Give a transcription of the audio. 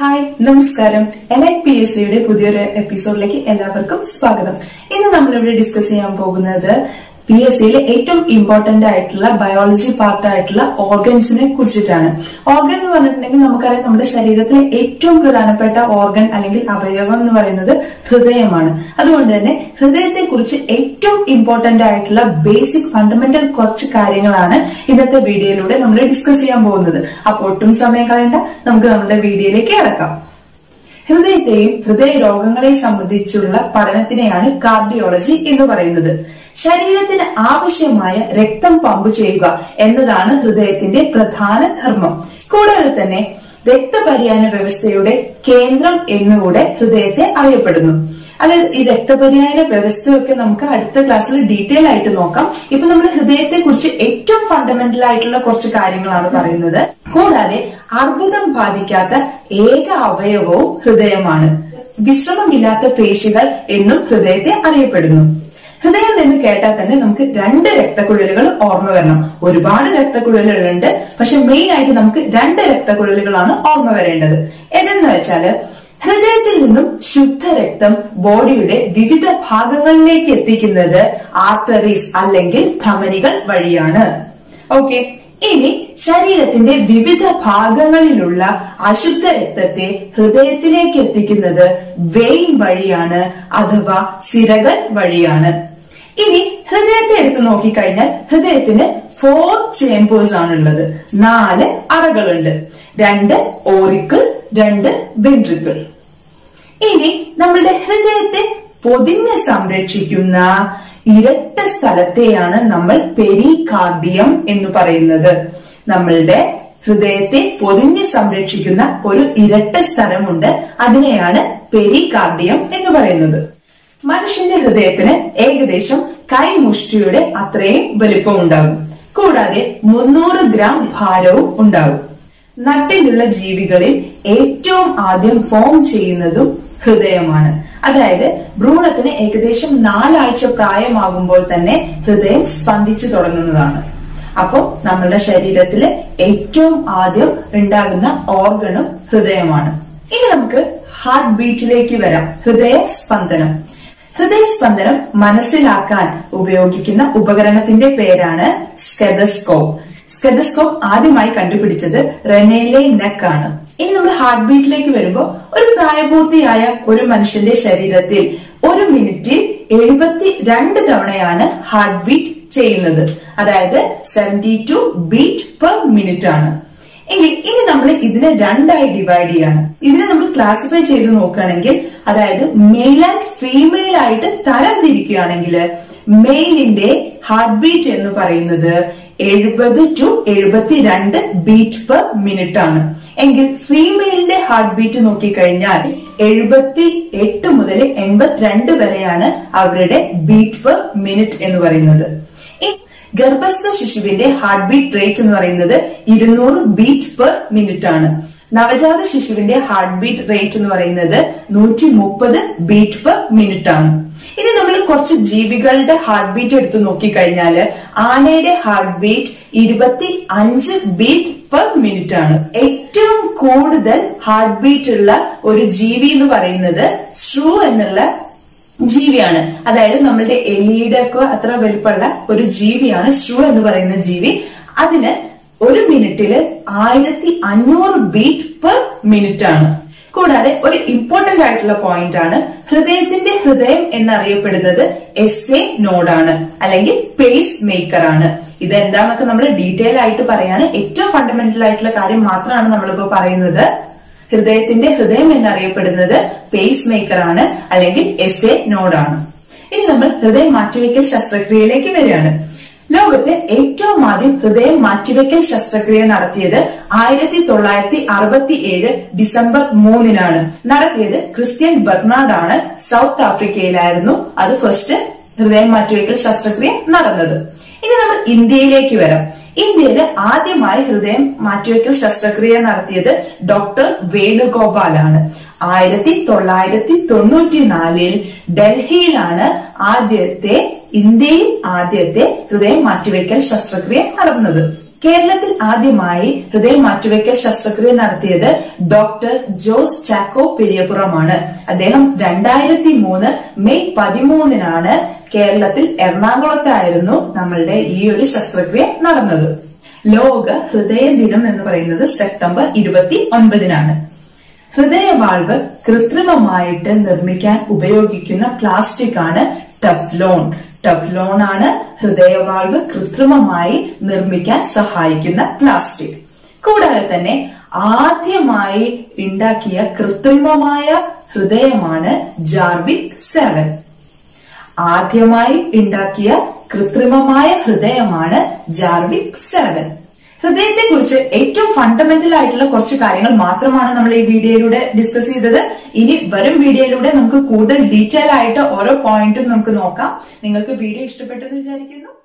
hi നമസ്കാരം L I P S സിയുടെ പുതിയൊരു എപ്പിസോഡിലേക്ക് എല്ലാവർക്കും സ്വാഗതം ഇന്ന് നമ്മളിവിടെ ഡിസ്കസ് ചെയ്യാൻ പോകുന്നത് പി എസ് സിയിലെ ഏറ്റവും ഇമ്പോർട്ടന്റ് ആയിട്ടുള്ള ബയോളജി പാർട്ട് ആയിട്ടുള്ള ഓർഗൻസിനെ കുറിച്ചിട്ടാണ് ഓർഗൻ എന്ന് പറഞ്ഞിട്ടുണ്ടെങ്കിൽ നമുക്കറിയാം നമ്മുടെ ശരീരത്തിലെ ഏറ്റവും പ്രധാനപ്പെട്ട ഓർഗൻ അല്ലെങ്കിൽ അവയവം എന്ന് പറയുന്നത് ഹൃദയമാണ് അതുകൊണ്ട് തന്നെ ഹൃദയത്തെ കുറിച്ച് ഏറ്റവും ഇമ്പോർട്ടന്റ് ആയിട്ടുള്ള ബേസിക് ഫണ്ടമെന്റൽ കുറച്ച് കാര്യങ്ങളാണ് ഇന്നത്തെ വീഡിയോയിലൂടെ നമ്മൾ ഡിസ്കസ് ചെയ്യാൻ പോകുന്നത് അപ്പോൾ ഒട്ടും സമയം കളയണ്ട നമുക്ക് നമ്മുടെ വീഡിയോയിലേക്ക് കിടക്കാം ഹൃദയത്തെയും ഹൃദയ രോഗങ്ങളെ സംബന്ധിച്ചുള്ള പഠനത്തിനെയാണ് കാർഡിയോളജി എന്ന് പറയുന്നത് ശരീരത്തിന് ആവശ്യമായ രക്തം പമ്പ് ചെയ്യുക എന്നതാണ് ഹൃദയത്തിന്റെ പ്രധാന ധർമ്മം കൂടാതെ തന്നെ രക്തപര്യാന വ്യവസ്ഥയുടെ കേന്ദ്രം എന്നുകൂടെ ഹൃദയത്തെ അറിയപ്പെടുന്നു അതായത് ഈ രക്തപര്യായന വ്യവസ്ഥയൊക്കെ നമുക്ക് അടുത്ത ക്ലാസ്സിൽ ഡീറ്റെയിൽ ആയിട്ട് നോക്കാം ഇപ്പൊ നമ്മൾ ഹൃദയത്തെ കുറിച്ച് ഏറ്റവും ഫണ്ടമെന്റൽ ആയിട്ടുള്ള കുറച്ച് കാര്യങ്ങളാണ് പറയുന്നത് കൂടാതെ അർബുദം ബാധിക്കാത്ത ഏക അവയവവും ഹൃദയമാണ് വിശ്രമമില്ലാത്ത പേശികൾ എന്നും ഹൃദയത്തെ അറിയപ്പെടുന്നു ഹൃദയം എന്ന് കേട്ടാൽ തന്നെ നമുക്ക് രണ്ട് രക്തക്കുഴലുകൾ ഓർമ്മ വരണം ഒരുപാട് രക്തക്കുഴലുകളുണ്ട് പക്ഷെ മെയിൻ ആയിട്ട് നമുക്ക് രണ്ട് രക്തക്കുഴലുകളാണ് ഓർമ്മ വരേണ്ടത് ഏതെന്ന് വെച്ചാല് ഹൃദയത്തിൽ നിന്നും ശുദ്ധരക്തം ബോഡിയുടെ വിവിധ ഭാഗങ്ങളിലേക്ക് എത്തിക്കുന്നത് ആർട്ടറീസ് അല്ലെങ്കിൽ ധമനികൾ വഴിയാണ് ഓക്കെ ഇനി ശരീരത്തിന്റെ വിവിധ ഭാഗങ്ങളിലുള്ള അശുദ്ധ രക്തത്തെ ഹൃദയത്തിലേക്ക് എത്തിക്കുന്നത് വെയിൻ വഴിയാണ് അഥവാ സിരകൾ വഴിയാണ് ഇനി ഹൃദയത്തെ എടുത്ത് നോക്കിക്കഴിഞ്ഞാൽ ഹൃദയത്തിന് ഫോർ ചേമ്പേഴ്സ് ആണുള്ളത് നാല് അറകളുണ്ട് രണ്ട് ഓറിക്കിൾ രണ്ട് വെൻട്രിക്കിൾ ഇനി നമ്മളുടെ ഹൃദയത്തെ പൊതിഞ്ഞ് സംരക്ഷിക്കുന്ന ഇരട്ട സ്ഥലത്തെയാണ് നമ്മൾ പെരികാർഡിയം എന്ന് പറയുന്നത് നമ്മളുടെ ഹൃദയത്തെ പൊതിഞ്ഞ് സംരക്ഷിക്കുന്ന ഒരു ഇരട്ട സ്ഥലമുണ്ട് അതിനെയാണ് പെരികാർഡിയം എന്ന് പറയുന്നത് മനുഷ്യന്റെ ഹൃദയത്തിന് ഏകദേശം കൈമുഷ്ടിയുടെ അത്രയും വലിപ്പം ഉണ്ടാകും കൂടാതെ മുന്നൂറ് ഗ്രാം ഭാരവും ഉണ്ടാകും നട്ടിലുള്ള ജീവികളിൽ ഏറ്റവും ആദ്യം ഫോം ചെയ്യുന്നതും ഹൃദയമാണ് അതായത് ഭ്രൂണത്തിന് ഏകദേശം നാലാഴ്ച പ്രായമാകുമ്പോൾ തന്നെ ഹൃദയം സ്പന്ദിച്ചു തുടങ്ങുന്നതാണ് അപ്പോൾ നമ്മളുടെ ശരീരത്തിൽ ഏറ്റവും ആദ്യം ഉണ്ടാകുന്ന ഓർഗണും ഹൃദയമാണ് ഇനി നമുക്ക് ഹാർട്ട് ബീറ്റിലേക്ക് വരാം ഹൃദയ സ്പന്ദനം ഹൃദയസ്പന്ദനം മനസ്സിലാക്കാൻ ഉപയോഗിക്കുന്ന ഉപകരണത്തിന്റെ പേരാണ് സ്കെതസ്കോപ്പ് സ്കെതസ്കോപ്പ് ആദ്യമായി കണ്ടുപിടിച്ചത് റെനേലെ നെക്ക് ആണ് ഇനി നമ്മൾ ഹാർട്ട് ബീറ്റിലേക്ക് വരുമ്പോൾ ഒരു പ്രായപൂർത്തിയായ ഒരു മനുഷ്യന്റെ ശരീരത്തിൽ ഒരു മിനിറ്റിൽ എഴുപത്തി രണ്ട് തവണയാണ് ഹാർട്ട് ബീറ്റ് ചെയ്യുന്നത് അതായത് seventy two beat per minute ആണ് എങ്കിൽ ഇനി നമ്മൾ ഇതിനെ രണ്ടായി ഡിവൈഡ് ചെയ്യാണ് ഇതിനെ നമ്മൾ ക്ലാസിഫൈ ചെയ്ത് നോക്കുകയാണെങ്കിൽ അതായത് മെയിൽ ആൻഡ് ഫീമെയിൽ ആയിട്ട് തരം തിരിക്കുകയാണെങ്കിൽ മെയിലിന്റെ ഹാർട്ട് ബീറ്റ് എന്ന് പറയുന്നത് എഴുപത് ടു എഴുപത്തിരണ്ട് ബീറ്റ് പെർ മിനിറ്റ് ആണ് എങ്കിൽ ഫീമെയിലിന്റെ ഹാർട്ട് ബീറ്റ് നോക്കിക്കഴിഞ്ഞാൽ എഴുപത്തി എട്ട് മുതൽ എൺപത്തിരണ്ട് വരെയാണ് അവരുടെ ബീറ്റ് പെർ മിനിറ്റ് എന്ന് പറയുന്നത് ഈ ഗർഭസ്ഥ ശിശുവിന്റെ ഹാർട്ട് ബീറ്റ് റേറ്റ് എന്ന് പറയുന്നത് ഇരുന്നൂറ് ബീറ്റ് പെർ മിനിറ്റ് ആണ് നവജാത ശിശുവിന്റെ ഹാർട്ട് ബീറ്റ് റേറ്റ് എന്ന് പറയുന്നത് നൂറ്റി മുപ്പത് ബീറ്റ് പെർ മിനിറ്റ് ആണ് ഇനി നമ്മൾ കുറച്ച് ജീവികളുടെ ഹാർട്ട് ബീറ്റ് എടുത്ത് നോക്കിക്കഴിഞ്ഞാല് ആനയുടെ ഹാർട്ട് ബീറ്റ് ഇരുപത്തി അഞ്ച് ബീറ്റ് പെർ മിനിറ്റ് ആണ് ഏറ്റവും കൂടുതൽ ഹാർട്ട് ബീറ്റ് ഉള്ള ഒരു ജീവി എന്ന് പറയുന്നത് സ്ട്രൂ എന്നുള്ള ജീവിയാണ് അതായത് നമ്മളുടെ എലിയുടെ ഒക്കെ അത്ര വലുപ്പമുള്ള ഒരു ജീവിയാണ് സ്ട്രൂ എന്ന് പറയുന്ന ജീവി അതിന് ഒരു മിനിറ്റില് ആയിരത്തി അഞ്ഞൂറ് ബീറ്റ് പെർ മിനിറ്റ് ആണ് കൂടാതെ ഒരു ഇമ്പോർട്ടന്റ് ആയിട്ടുള്ള പോയിന്റ് ആണ് ഹൃദയത്തിന്റെ ഹൃദയം എന്നറിയപ്പെടുന്നത് എസ് എ നോഡാണ് അല്ലെങ്കിൽ പേസ് മേക്കർ ആണ് ഇത് എന്താന്നൊക്കെ നമ്മൾ ഡീറ്റെയിൽ ആയിട്ട് പറയാണ് ഏറ്റവും ഫണ്ടമെന്റൽ ആയിട്ടുള്ള കാര്യം മാത്രമാണ് നമ്മളിപ്പോ പറയുന്നത് ഹൃദയത്തിന്റെ ഹൃദയം എന്നറിയപ്പെടുന്നത് പേസ് മേക്കർ ആണ് അല്ലെങ്കിൽ എസ് എ നോഡാണ് ഇനി നമ്മൾ ഹൃദയം മാറ്റിവെക്കൽ ശസ്ത്രക്രിയയിലേക്ക് വരികയാണ് ലോകത്തെ ഏറ്റവും ആദ്യം ഹൃദയം മാറ്റിവെക്കൽ ശസ്ത്രക്രിയ നടത്തിയത് ആയിരത്തി തൊള്ളായിരത്തി അറുപത്തി ഏഴ് ഡിസംബർ മൂന്നിനാണ് നടത്തിയത് ക്രിസ്ത്യൻ ബെർണാഡ് ആണ് സൗത്ത് ആഫ്രിക്കയിലായിരുന്നു അത് ഫസ്റ്റ് ഹൃദയം മാറ്റിവെക്കൽ ശസ്ത്രക്രിയ നടന്നത് ഇനി നമ്മൾ ഇന്ത്യയിലേക്ക് വരാം ഇന്ത്യയിൽ ആദ്യമായി ഹൃദയം മാറ്റിവെക്കൽ ശസ്ത്രക്രിയ നടത്തിയത് ഡോക്ടർ വേണുഗോപാലാണ് ആയിരത്തി തൊള്ളായിരത്തി തൊണ്ണൂറ്റിനാലിൽ ഡൽഹിയിലാണ് ആദ്യത്തെ ഇന്ത്യയിൽ ആദ്യത്തെ ഹൃദയം മാറ്റിവെക്കൽ ശസ്ത്രക്രിയ നടന്നത് കേരളത്തിൽ ആദ്യമായി ഹൃദയ മാറ്റുവയ്ക്കൽ ശസ്ത്രക്രിയ നടത്തിയത് ഡോക്ടർ ജോസ് ചാക്കോ പെരിയപുറമാണ് അദ്ദേഹം രണ്ടായിരത്തി മൂന്ന് മെയ് പതിമൂന്നിനാണ് കേരളത്തിൽ എറണാകുളത്തായിരുന്നു നമ്മളുടെ ഈ ഒരു ശസ്ത്രക്രിയ നടന്നത് ലോക ഹൃദയ ദിനം എന്ന് പറയുന്നത് സെപ്റ്റംബർ ഇരുപത്തി ഒൻപതിനാണ് ഹൃദയവാൾവ് കൃത്രിമമായിട്ട് നിർമ്മിക്കാൻ ഉപയോഗിക്കുന്ന പ്ലാസ്റ്റിക് ആണ് ടഫ്ലോൺ ടഫ്ലോൺ ആണ് ഹൃദയവാൾവ് കൃത്രിമമായി നിർമ്മിക്കാൻ സഹായിക്കുന്ന പ്ലാസ്റ്റിക് കൂടാതെ തന്നെ ആദ്യമായി ഉണ്ടാക്കിയ കൃത്രിമമായ ഹൃദയമാണ് ജാർബിക് സെവൻ ആദ്യമായി ഉണ്ടാക്കിയ കൃത്രിമമായ ഹൃദയമാണ് ജാർവിക് സെവൻ ഹൃദയത്തെ കുറിച്ച് ഏറ്റവും ഫണ്ടമെന്റൽ ആയിട്ടുള്ള കുറച്ച് കാര്യങ്ങൾ മാത്രമാണ് നമ്മൾ ഈ വീഡിയോയിലൂടെ ഡിസ്കസ് ചെയ്തത് ഇനി വരും വീഡിയോയിലൂടെ നമുക്ക് കൂടുതൽ ഡീറ്റെയിൽ ആയിട്ട് ഓരോ പോയിന്റും നമുക്ക് നോക്കാം നിങ്ങൾക്ക് വീഡിയോ ഇഷ്ടപ്പെട്ടെന്ന് വിചാരിക്കുന്നു